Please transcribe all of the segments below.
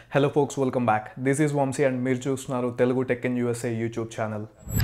hello folks welcome back this is Vamshi and మీరు చూస్తున్నారు Telugu tech in USA YouTube channel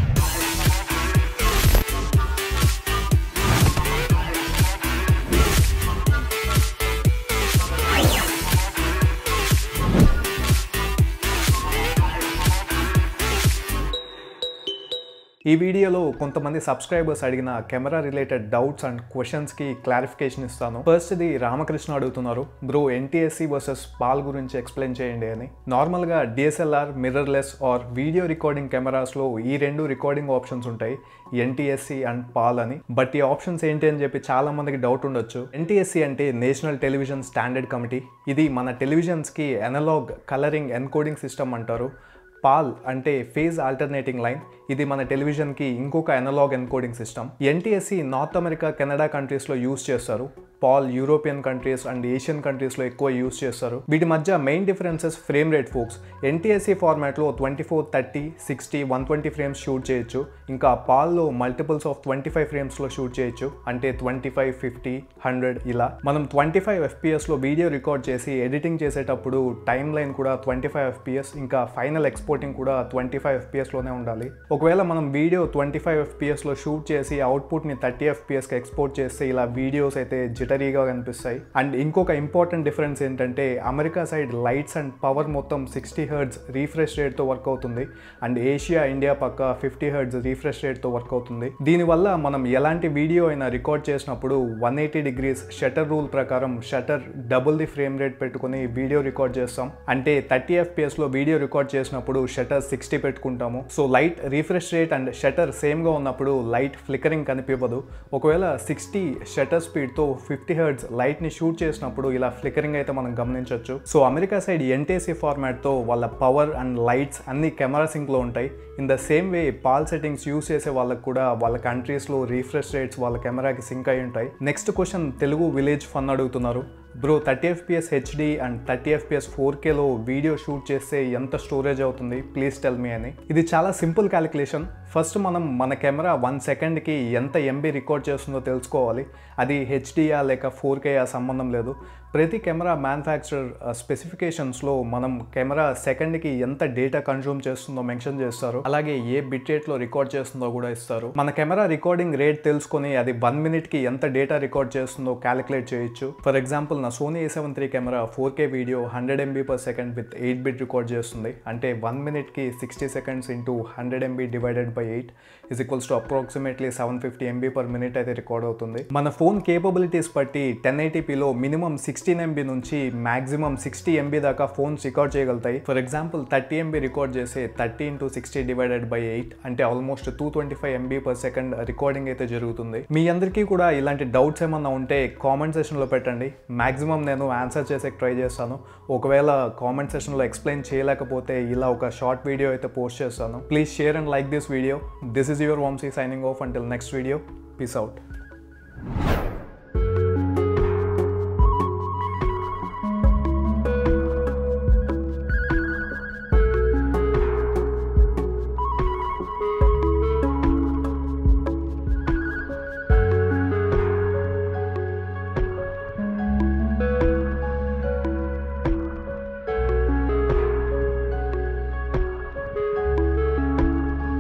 ఈ వీడియోలో కొంతమంది సబ్స్క్రైబర్స్ అడిగిన కెమెరా రిలేటెడ్ డౌట్స్ అండ్ క్వశ్చన్స్కి క్లారిఫికేషన్ ఇస్తాను ఫస్ట్ ఇది రామకృష్ణ అడుగుతున్నారు బ్రో ఎన్టీఎస్సి వర్సెస్ పాల్ గురించి ఎక్స్ప్లెయిన్ చేయండి అని నార్మల్గా DSLR mirrorless or video recording కెమెరాస్లో ఈ రెండు రికార్డింగ్ ఆప్షన్స్ ఉంటాయి ఎన్టీఎస్సి అండ్ పాల్ అని బట్ ఈ ఆప్షన్స్ ఏంటి అని చెప్పి చాలా మందికి డౌట్ ఉండొచ్చు ఎన్టీఎస్సి అంటే నేషనల్ టెలివిజన్ స్టాండర్డ్ కమిటీ ఇది మన టెలివిజన్స్కి అనలాగ్ కలరింగ్ ఎన్కోడింగ్ సిస్టమ్ అంటారు పాల్ అంటే ఫేజ్ ఆల్టర్నేటింగ్ లైన్ ఇది మన టెలివిజన్కి ఇంకొక analog encoding system NTSC North America Canada కంట్రీస్లో యూస్ చేస్తారు PAL European countries and Asian కంట్రీస్లో ఎక్కువ యూస్ చేస్తారు వీటి మధ్య main differences frame rate folks NTSC ఫార్మాట్లో twenty four thirty sixty one twenty frames shoot చేయొచ్చు ఇంకా పాల్లో మల్టిపుల్స్ ఆఫ్ ట్వంటీ ఫైవ్ ఫ్రేమ్స్లో షూట్ చేయొచ్చు అంటే ట్వంటీ ఫైవ్ ఫిఫ్టీ హండ్రెడ్ ఇలా మనం ట్వంటీ ఫైవ్ ఎఫ్పిఎస్లో వీడియో రికార్డ్ చేసి ఎడిటింగ్ చేసేటప్పుడు టైం లైన్ కూడా ట్వంటీ ఫైవ్ ఎఫ్పిఎస్ ఇంకా ఫైనల్ ఎక్స్పోర్టింగ్ కూడా ట్వంటీ ఫైవ్ ఎఫ్పిఎస్లోనే ఉండాలి ఒకవేళ మనం వీడియో ట్వంటీ ఫైవ్ ఎఫ్పిఎస్లో షూట్ చేసి అవుట్పుట్ని థర్టీ ఎఫ్పిఎస్కి ఎక్స్పోర్ట్ చేస్తే ఇలా వీడియోస్ అయితే జిటరీగా కనిపిస్తాయి అండ్ ఇంకొక ఇంపార్టెంట్ డిఫరెన్స్ ఏంటంటే America side lights and power మొత్తం సిక్స్టీ హర్డ్స్ రీఫ్రెష్ రేట్తో వర్క్ అవుతుంది అండ్ ఏషియా ఇండియా పక్క ఫిఫ్టీ హర్డ్స్ రీఫ్రెష్ రేట్తో వర్క్ అవుతుంది దీనివల్ల మనం ఎలాంటి వీడియో అయినా రికార్డ్ చేసినప్పుడు one eighty degrees shutter rule ప్రకారం shutter double the frame rate పెట్టుకుని వీడియో రికార్డ్ చేస్తాం అంటే థర్టీ ఎఫ్పిఎస్లో వీడియో రికార్డ్ చేసినప్పుడు షటర్ సిక్స్టీ పెట్టుకుంటాము so light refresh rate and shutter సేమ్గా ఉన్నప్పుడు లైట్ ఫ్లికరింగ్ కనిపించదు ఒకవేళ సిక్స్టీ షటర్ స్పీడ్తో ఫిఫ్టీ హర్డ్స్ లైట్ని షూట్ చేసినప్పుడు ఇలా ఫ్లికరింగ్ అయితే మనం గమనించవచ్చు సో అమెరికా సైడ్ ఎన్టీసీ ఫార్మాట్తో వాళ్ళ పవర్ అండ్ లైట్స్ అన్ని కెమెరా సింక్లో ఉంటాయి in the same way PAL settings use చేసే వాళ్ళకి కూడా వాళ్ళ కంట్రీస్లో రీఫ్రెష్ రేట్స్ వాళ్ళ కెమెరాకి సింక్ అయి ఉంటాయి next question Telugu village fun అడుగుతున్నారు bro thirty FPS HD and thirty FPS four కేలో వీడియో షూట్ చేస్తే ఎంత స్టోరేజ్ అవుతుంది ప్లీజ్ టెల్ మీ అని ఇది చాలా సింపుల్ క్యాలిక్యులేషన్ ఫస్ట్ మనం మన కెమెరా వన్ సెకండ్కి ఎంత ఎంబీ రికార్డ్ చేస్తుందో తెలుసుకోవాలి అది హెచ్డియా లేక ఫోర్ కేయా సంబంధం లేదు ప్రతి కెమెరా మ్యానుఫ్యాక్చరర్ స్పెసిఫికేషన్స్లో మనం కెమెరా సెకండ్కి ఎంత డేటా కన్జ్యూమ్ చేస్తుందో మెన్షన్ చేస్తారు అలాగే ఏ బిట్ రేట్లో రికార్డ్ చేస్తుందో కూడా ఇస్తారు మన కెమెరా రికార్డింగ్ రేట్ తెలుసుకొని అది వన్ మినిట్కి ఎంత డేటా రికార్డ్ చేస్తుందో క్యాలిక్యులేట్ చేయొచ్చు ఫర్ ఎగ్జాంపుల్ నా Sony A seven three camera four K video hundred MB per second with eight bit record చేస్తుంది అంటే వన్ మినిట్కి sixty seconds into hundred MB divided by eight is equals to approximately seven fifty MB per minute అయితే record అవుతుంది మన phone capabilities బట్టి ten ఎయిటీపీలో minimum sixteen MB నుంచి maximum sixty MB దాకా ఫోన్స్ రికార్డ్ చేయగలుగుతాయి for example thirty MB record చేసే thirty into sixty divided by eight అంటే almost two twenty five MB per second recording అయితే జరుగుతుంది మీ అందరికీ కూడా ఇలాంటి డౌట్స్ ఏమన్నా ఉంటే కామెంట్ సెషన్లో పెట్టండి మ్యాక్సిమం నేను ఆన్సర్ చేసే ట్రై చేస్తాను ఒకవేళ కామెంట్ సెషన్లో ఎక్స్ప్లెయిన్ చేయలేకపోతే ఇలా ఒక షార్ట్ వీడియో అయితే పోస్ట్ చేస్తాను please share and like this video this is your Vamsi signing off until next video peace out